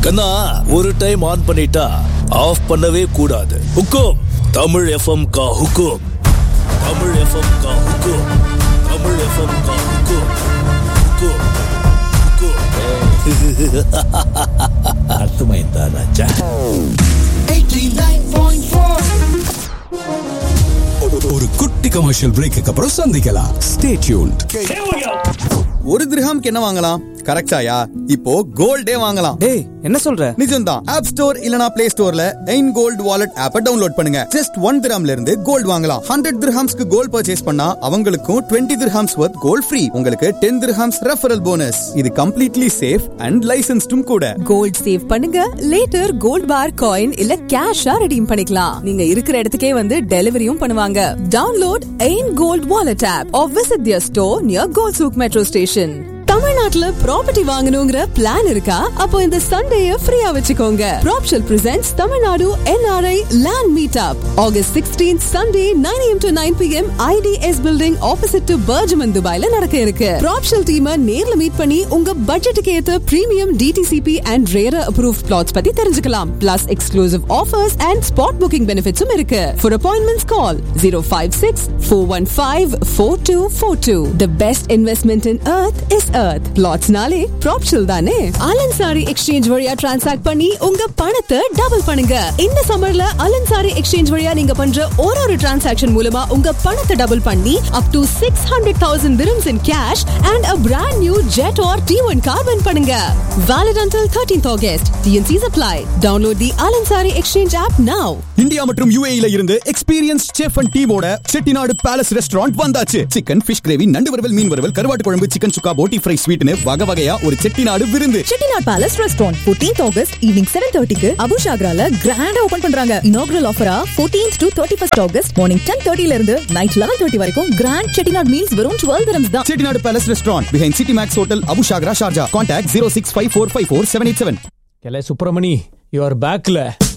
கண்ணா ஒரு time on பண்ணிட்டா of பண்ணவே கூடாது ஹுக்கும் தமிழ் எஃப்எம் கா ஹுக்கும் தமிழ் எஃப்எம் கா ஹுக்கும் தமிழ் எஃப்எம் கா ஹுக்கும் ஹுக்கும் ஹுக்கும் அர்த்தமைந்தா ராஜா 89.4 ஒரு குட்டி கமர்ஷியல் பிரேக்கு அப்புறம் சந்திக்கலாம் ஸ்டே டியூன்ட் ஒரு திரஹாம்க்கு என்ன வாங்கலாம் கரெக்டாயா இப்போ கோல்டே வாங்கலாம் டேய் என்ன சொல்ற நிஜம்தான் ஆப் ஸ்டோர் இல்லனா பிளே ஸ்டோர்ல எயின் கோல்ட் வாலெட் ஆப்பை டவுன்லோட் பண்ணுங்க ஜஸ்ட் ஒன் திரம்ல இருந்து கோல்ட் வாங்கலாம் ஹண்ட்ரட் திரஹாம்ஸ்க்கு கோல்ட் பர்ச்சேஸ் பண்ணா அவங்களுக்கும் twenty dirhams worth gold free உங்களுக்கு டென் திரஹாம்ஸ் ரெஃபரல் போனஸ் இது கம்ப்ளீட்லி சேஃப் அண்ட் லைசன்ஸ்டும் கூட கோல்ட் சேவ் பண்ணுங்க லேட்டர் கோல்ட் பார் காயின் இல்ல கேஷா ரெடீம் பண்ணிக்கலாம் நீங்க இருக்கிற இடத்துக்கே வந்து டெலிவரியும் பண்ணுவாங்க download Ein gold wallet app or visit their store near gold souk metro station தமிழ்நாட்டுல ப்ராப்பர்ட்டி வாங்கணுங்கிற பிளான் இருக்கா அப்போ இந்த சண்டேய ஃப்ரீயா வச்சுக்கோங்க Propshell presents Tamil Nadu NRI land meet up August sixteen Sunday nine AM to nine PM ITS building opposite to BurJuman துபாய்ல நடக்க இருக்கு ப்ராப்ஷல் டீமை நேர்ல மீட் பண்ணி உங்க பட்ஜெட்டுக்கு ஏத்த premium DTCP and RERA approve plots பத்தி தெரிஞ்சுக்கலாம் plus exclusive offers and spot booking பெனிஃபிட்ஸும் இருக்கு for appointments call zero five six four one five four two four two the best investment in earth is earth பிளாட்ஸ்னாலே Propshell தானே Al Ansari exchange வழியா transact பண்ணி உங்க பணத்தை double பண்ணுங்க இந்த சம்மர்ல அலன் சாரி எக்ஸ்சேஞ்ச் வழியா நீங்க பண்ற ஒரு ஒரு டிரான்சாக்ஷன் மூலமா உங்க பணத்தை டபுள் பண்ணி up to six hundred thousand dirhams in cash and a brand new jet or T1 car win பண்ணுங்க valid until 13th August TNC's apply download the Al Ansari exchange app now India மற்றும் யுஏஇல இருந்து experience chef and டீமோட Chettinad palace restaurant வந்தாச்சு chicken fish gravy நண்டு வறுவல் மீன் வறுவல் கருவாட்டு குழம்பு சிக்கன் சுக்கா போட்டி ஃப்ரை ஸ்வீட்னு வகை வகையா ஒரு செட்டிநாடு விருந்து Chettinad palace restaurant 14th August evening 7:30 க்கு அபு ஷாக்ரால கிராண்டா ஓபன் பண்றாங்க இனாகுரல் ஆஃபரா 14th to 31st August morning 10:30 ல இருந்து நைட் 11:30 வரைக்கும் கிராண்ட் செட்டிநாட் மீல்ஸ் வெறும் 12 dirhams தான் Chettinad palace restaurant behind City Max hotel Abu Shagrah Sharjah contact zero six five four five four seven eight seven எல்லை சுப்பிரமணி யுவர் பேக்ல